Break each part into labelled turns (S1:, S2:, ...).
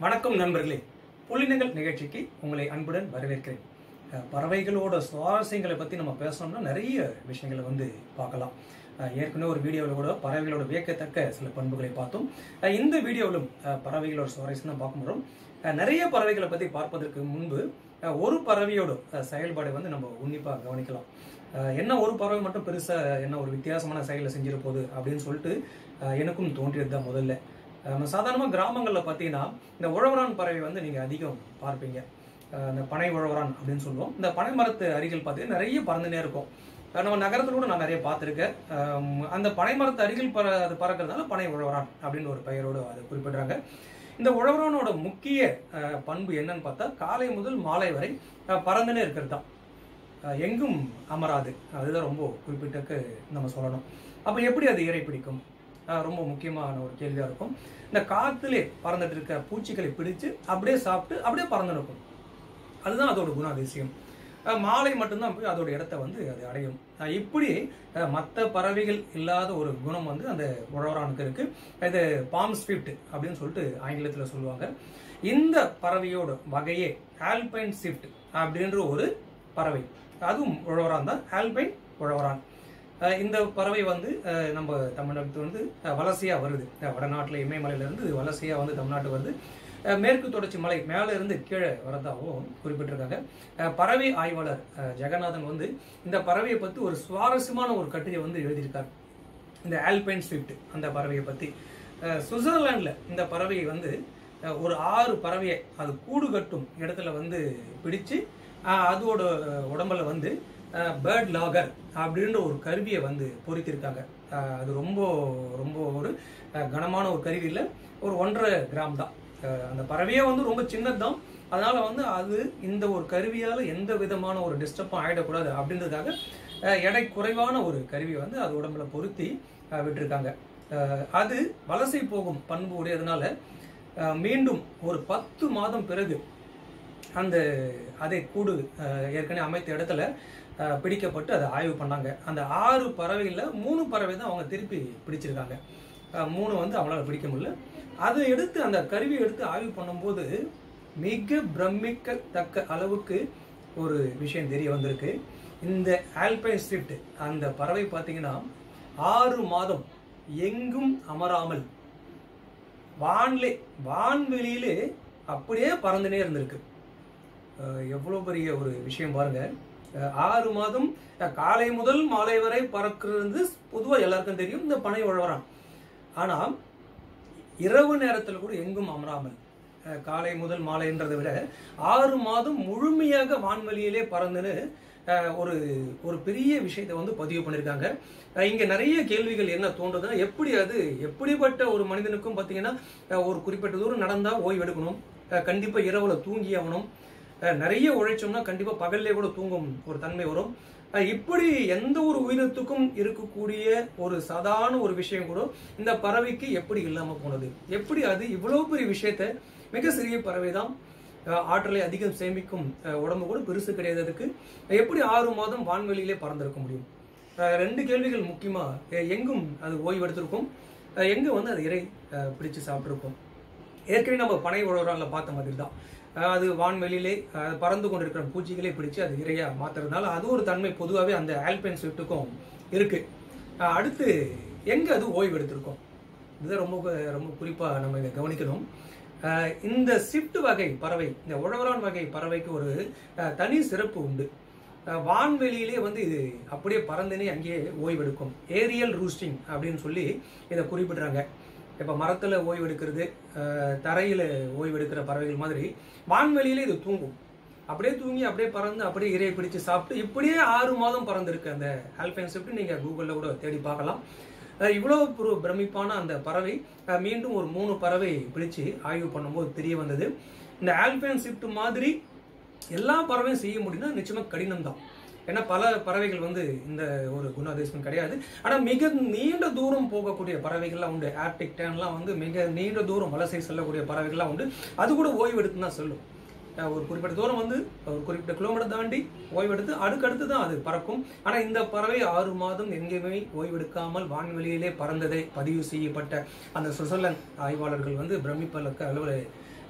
S1: வணக்கம் நண்பர்களே புள்ளினங்கள் நிகழ்ச்சிக்கு உங்களை அன்புடன் வரவேற்கிறேன் அஹ், பறவைகளோட சுவாரஸ்யங்களை பற்றி நம்ம பேசணும்னா நிறைய விஷயங்களை வந்து பார்க்கலாம் அஹ், ஏற்கனவே ஒரு வீடியோவில் கூட பறவைகளோட வியக்கத்தக்க சில பண்புகளை பார்த்தோம் அஹ், இந்த வீடியோவிலும் அஹ், பறவைகளோட சுவாரஸ்யம் தான் பார்க்க போகிறோம் அஹ், நிறைய பறவைகளை பற்றி பார்ப்பதற்கு முன்பு அஹ், ஒரு பறவையோட அஹ், செயல்பாடை வந்து நம்ம உன்னிப்பாக கவனிக்கலாம் அஹ், என்ன ஒரு பறவை மட்டும் பெருசாக என்ன ஒரு வித்தியாசமான செயலை செஞ்சிட போகுது அப்படின்னு சொல்லிட்டு அஹ், எனக்கும் தோன்றியது தான் முதல்ல நம்ம சாதாரணமாக கிராமங்களில் பார்த்தீங்கன்னா இந்த உழவரான் பறவை வந்து நீங்கள் அதிகம் பார்ப்பீங்க அஹ் இந்த பனை உழவரான் அப்படின்னு சொல்லுவோம் இந்த பனை மரத்து அருகில் பார்த்தீங்கன்னா நிறைய பறந்துனே இருக்கும் அஹ் நம்ம நகரத்தில் கூட நான் நிறைய பார்த்துருக்கேன் அஹ் அந்த பனை மரத்து அருகில் பற அது பறக்கிறதுனால பனை உழவரான் அப்படின்னு ஒரு பெயரோடு அதை குறிப்பிடுறாங்க இந்த உழவரானோட முக்கிய அஹ், பண்பு என்னன்னு பார்த்தா காலை முதல் மாலை வரை அஹ், பறந்துனே இருக்கிறது தான் அஹ் எங்கும் அமராது அதுதான் ரொம்ப குறிப்பிட்டக்கு நம்ம சொல்லணும் அப்போ எப்படி அது இறை பிடிக்கும் அஹ் ரொம்ப முக்கியமான ஒரு கேள்வியாக இருக்கும் இந்த காற்றுலே பறந்துட்டு இருக்க பூச்சிகளை பிடிச்சு அப்படியே சாப்பிட்டு அப்படியே பறந்து இருக்கும் அதுதான் அதோட குணாதிசயம் அஹ் மாலை மட்டும்தான் போய் அதோட இடத்த வந்து அது அடையும் அஹ் இப்படி மற்ற பறவைகள் இல்லாத ஒரு குணம் வந்து அந்த உழவரானுக்கு இருக்கு இது பாம் ஸ்விஃப்ட் அப்படின்னு சொல்லிட்டு ஆங்கிலத்தில் சொல்லுவாங்க இந்த பறவையோட வகையே ஆல்பைன் ஸ்விஃப்ட் அப்படின்ற ஒரு பறவை அதுவும் உழவரான் தான் ஆல்பைன் உழவரான் அஹ் இந்த பறவை வந்து அஹ் நம்ம தமிழ்நாட்டு வந்து அஹ் வலசையா வருது அஹ் வடநாட்டுல இமயமலையில இருந்து இது வலசையா வந்து தமிழ்நாட்டு வருது அஹ் மேற்கு தொடர்ச்சி மலை மேல இருந்து கீழே வரதாகவும் குறிப்பிட்டிருக்காங்க அஹ் பறவை ஆய்வாளர் அஹ் ஜெகநாதன் வந்து இந்த பறவையை பத்தி ஒரு சுவாரஸ்யமான ஒரு கட்டுரை வந்து எழுதியிருக்கார் இந்த ஆல்பைன் ஸ்விஃப்ட் அந்த பறவையை பத்தி அஹ் சுவிட்சர்லாந்துல இந்த பறவையை வந்து அஹ் ஒரு ஆறு பறவையை அது கூடு கட்டும் இடத்துல வந்து பிடிச்சு அஹ் அதோட உடம்புல வந்து பேர்ட் லாகர் அப்படின்ற ஒரு கருவியை வந்து பொருத்திருக்காங்க அஹ் அது ரொம்ப ரொம்ப ஒரு அஹ் கனமான ஒரு கருவி இல்லை ஒரு ஒன்றரை கிராம் தான் அஹ் அந்த பறவையே வந்து ரொம்ப சின்னது தான் அதனால வந்து அது இந்த ஒரு கருவியால் எந்த விதமான ஒரு டிஸ்டர்பும் ஆகிடக்கூடாது அப்படின்றதுக்காக அஹ் எடை குறைவான ஒரு கருவியை வந்து அது உடம்புல பொருத்தி அஹ் விட்டிருக்காங்க அஹ் அது வலசை போகும் பண்பு உடையதுனால அஹ் மீண்டும் ஒரு பத்து மாதம் பிறகு அந்த அதை கூடு அஹ், ஏற்கனவே அமைத்த இடத்துல அஹ், பிடிக்கப்பட்டு அதை ஆய்வு பண்ணாங்க அந்த ஆறு பறவையில் மூணு பறவை தான் அவங்க திருப்பி பிடிச்சிருக்காங்க அஹ், மூணு வந்து அவங்களால பிடிக்க முடியல அதை எடுத்து அந்த கருவியை எடுத்து ஆய்வு பண்ணும்போது மிக பிரமிக்கத்தக்க அளவுக்கு ஒரு விஷயம் தெரிய வந்திருக்கு இந்த ஆல்பைன் ஸ்விஃப்ட் அந்த பறவை பார்த்தீங்கன்னா ஆறு மாதம் எங்கும் அமராமல் வான்லே வான்வெளியிலே அப்படியே பறந்துனே இருந்திருக்கு அஹ் எவ்வளவு பெரிய ஒரு விஷயம் பாருங்க அஹ் ஆறு மாதம் அஹ் காலை முதல் மாலை வரை பறக்கிறது பொதுவா எல்லாருக்கும் தெரியும் இந்த பனை உழவரான் ஆனா இரவு நேரத்துல கூட எங்கும் அமராமல் அஹ் காலை முதல் மாலைன்றதை விட ஆறு மாதம் முழுமையாக வான்வெளியிலே பறந்துன்னு அஹ் ஒரு ஒரு பெரிய விஷயத்தை வந்து பதிவு பண்ணியிருக்காங்க அஹ் இங்க நிறைய கேள்விகள் என்ன தோன்றுதுன்னா எப்படி அது எப்படிப்பட்ட ஒரு மனிதனுக்கும் பார்த்தீங்கன்னா அஹ் ஒரு குறிப்பிட்ட தூரம் நடந்தா ஓய்வு எடுக்கணும் அஹ் கண்டிப்பா இரவுல தூங்கி ஆகணும் அஹ் நிறைய உழைச்சோம்னா கண்டிப்பா பகல்லே கூட தூங்கும் ஒரு தன்மை வரும் அஹ் இப்படி எந்த ஒரு உயிரினத்துக்கும் இருக்கக்கூடிய ஒரு சாதாரண ஒரு விஷயம் கூட இந்த பறவைக்கு எப்படி இல்லாம போனது எப்படி அது இவ்வளவு பெரிய விஷயத்த மிக சிறிய பறவை தான் அஹ் ஆற்றலை அதிகம் சேமிக்கும் அஹ் உடம்பு கூட பெருசு கிடையாது அதுக்கு எப்படி ஆறு மாதம் வான்வெளியிலே பறந்திருக்க முடியும் அஹ் ரெண்டு கேள்விகள் முக்கியமா அஹ் எங்கும் அது ஓய்வு எடுத்திருக்கும் அஹ் எங்க வந்து அது இறை அஹ் பிடிச்சு சாப்பிட்டிருக்கும் ஏற்கனவே நம்ம பனை உழவரால பார்த்த மாதிரி தான் அஹ் அது வான்வெளியிலே அஹ் பறந்து கொண்டிருக்கிற பூச்சிகளே பிடிச்சு அது இறையா மாத்துறதுனால அது ஒரு தன்மை பொதுவாகவே அந்த ஆல்பைன் ஸ்விஃப்ட்டுக்கும் இருக்கு அஹ் அடுத்து எங்க அது ஓய்வு எடுத்திருக்கும் இதுதான் ரொம்ப ரொம்ப குறிப்பா நம்ம இதை கவனிக்கணும் அஹ் இந்த ஷிஃப்ட் வகை பறவை இந்த உழவரான் வகை பறவைக்கு ஒரு அஹ், தனி சிறப்பு உண்டு அஹ், வான்வெளியிலே வந்து இது அப்படியே பறந்துனே அங்கேயே ஓய்வெடுக்கும் ஏரியல் ரூஸ்டிங் அப்படின்னு சொல்லி இதை குறிப்பிடுறாங்க இப்போ மரத்தில் ஓய்வு எடுக்கிறது அஹ், தரையில ஓய்வு எடுக்கிற பறவைகள் மாதிரி வான்வெளியிலே இது தூங்கும் அப்படியே தூங்கி அப்படியே பறந்து அப்படியே இறையை பிடிச்சு சாப்பிட்டு இப்படியே ஆறு மாதம் பறந்துருக்கு அந்த ஆல்பைன் ஷிஃப்ட் நீங்க கூகுளில் கூட தேடி பார்க்கலாம் அஹ் இவ்வளவு ஒரு பிரமிப்பான அந்த பறவை அஹ் மீண்டும் ஒரு மூணு பறவை பிடிச்சு ஆய்வு பண்ணும்போது தெரிய வந்தது இந்த ஆல்பைன் ஷிஃப்ட் மாதிரி எல்லா பறவையும் செய்ய முடியும்னா நிச்சயமா கடினம் தான் ஏன்னா பல பறவைகள் வந்து இந்த ஒரு குணாதிசயம் கிடையாது ஆனா மிக நீண்ட தூரம் போகக்கூடிய பறவைகள்லாம் உண்டு ஆர்டிக் டேன்லாம் வந்து மிக நீண்ட தூரம் வலசை செல்லக்கூடிய பறவைகள்லாம் உண்டு அது கூட ஓய்வு எடுத்து தான் சொல்லும் அஹ் ஒரு குறிப்பிட்ட தூரம் வந்து ஒரு குறிப்பிட்ட கிலோமீட்டர் தாண்டி ஓய்வெடுத்து அடுக்கடுத்து தான் அது பறக்கும் ஆனா இந்த பறவை ஆறு மாதம் எங்கேயுமே ஓய்வெடுக்காமல் வான்வெளியிலே பறந்ததை பதிவு செய்யப்பட்ட அந்த சுவிட்சர்லாந்து ஆய்வாளர்கள் வந்து பிரமிப்பதற்கு அளவில்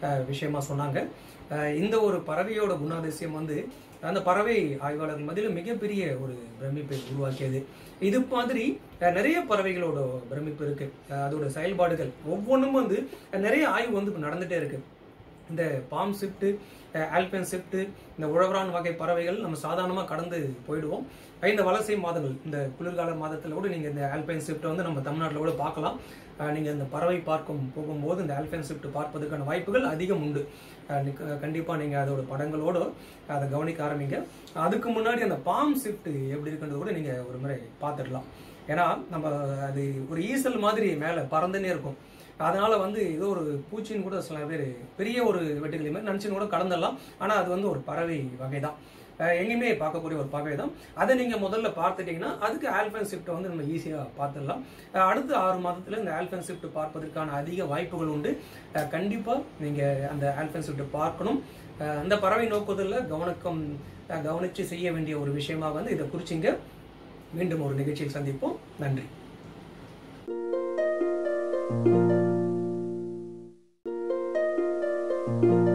S1: அஹ், விஷயமா சொன்னாங்க அஹ், இந்த ஒரு பறவையோட குணாதிசயம் வந்து அந்த பறவை ஆய்வாளர்கள் மத்தியில் மிகப்பெரிய ஒரு பிரமிப்பை உருவாக்கியது இது மாதிரி அஹ், நிறைய பறவைகளோட பிரமிப்பு இருக்கு அஹ், அதோட செயல்பாடுகள் ஒவ்வொன்றும் வந்து அஹ், நிறைய ஆய்வு வந்து இப்ப நடந்துட்டே இருக்கு இந்த பாம் ஷிஃப்ட்டு ஆல்பன் ஷிஃப்ட்டு இந்த உழவரான் வகை பறவைகள் நம்ம சாதாரணமாக கடந்து போயிடுவோம் இந்த வலசை மாதங்கள் இந்த குளிர்கால மாதத்தில் கூட நீங்கள் இந்த ஆல்பைன் ஷிஃப்ட்டை வந்து நம்ம தமிழ்நாட்டில் கூட பார்க்கலாம் நீங்கள் இந்த பறவை பார்க்கும் போகும்போது இந்த ஆல்பைன் ஷிஃப்ட் பார்ப்பதற்கான வாய்ப்புகள் அதிகம் உண்டு கண்டிப்பாக நீங்கள் அதோட படங்களோடு அதை கவனிக்க ஆரம்பிங்க அதுக்கு முன்னாடி அந்த பாம் ஷிஃப்ட் எப்படி இருக்குன்றது கூட நீங்கள் ஒரு முறை பார்த்துடலாம் ஏன்னா நம்ம அது ஒரு ஈசல் மாதிரி மேலே பறந்துனே இருக்கும் அதனால வந்து ஏதோ ஒரு பூச்சின்னு கூட சில பேர் பெரிய ஒரு வெட்டுக்கிளி மாதிரி நினச்சின்னு கூட கடந்துடலாம் ஆனால் அது வந்து ஒரு பறவை வகை தான் அஹ் எங்கேயுமே பார்க்கக்கூடிய ஒரு பறவை தான் அதை நீங்கள் முதல்ல பார்த்துட்டீங்கன்னா அதுக்கு ஆல்பன் ஷிஃப்ட்டை வந்து நம்ம ஈஸியாக பார்த்துடலாம் அஹ் அடுத்த ஆறு மாதத்தில் இந்த ஆல்பன் ஷிஃப்ட் பார்ப்பதற்கான அதிக வாய்ப்புகள் உண்டு கண்டிப்பாக நீங்கள் அந்த ஆல்பன் ஷிஃப்ட் பார்க்கணும் அஹ் அந்த பறவை நோக்குதலில் கவனக்கம் அஹ் கவனித்து செய்ய வேண்டிய ஒரு விஷயமா வந்து இதை குறிச்சிங்க மீண்டும் ஒரு நிகழ்ச்சியில் சந்திப்போம் நன்றி
S2: thank you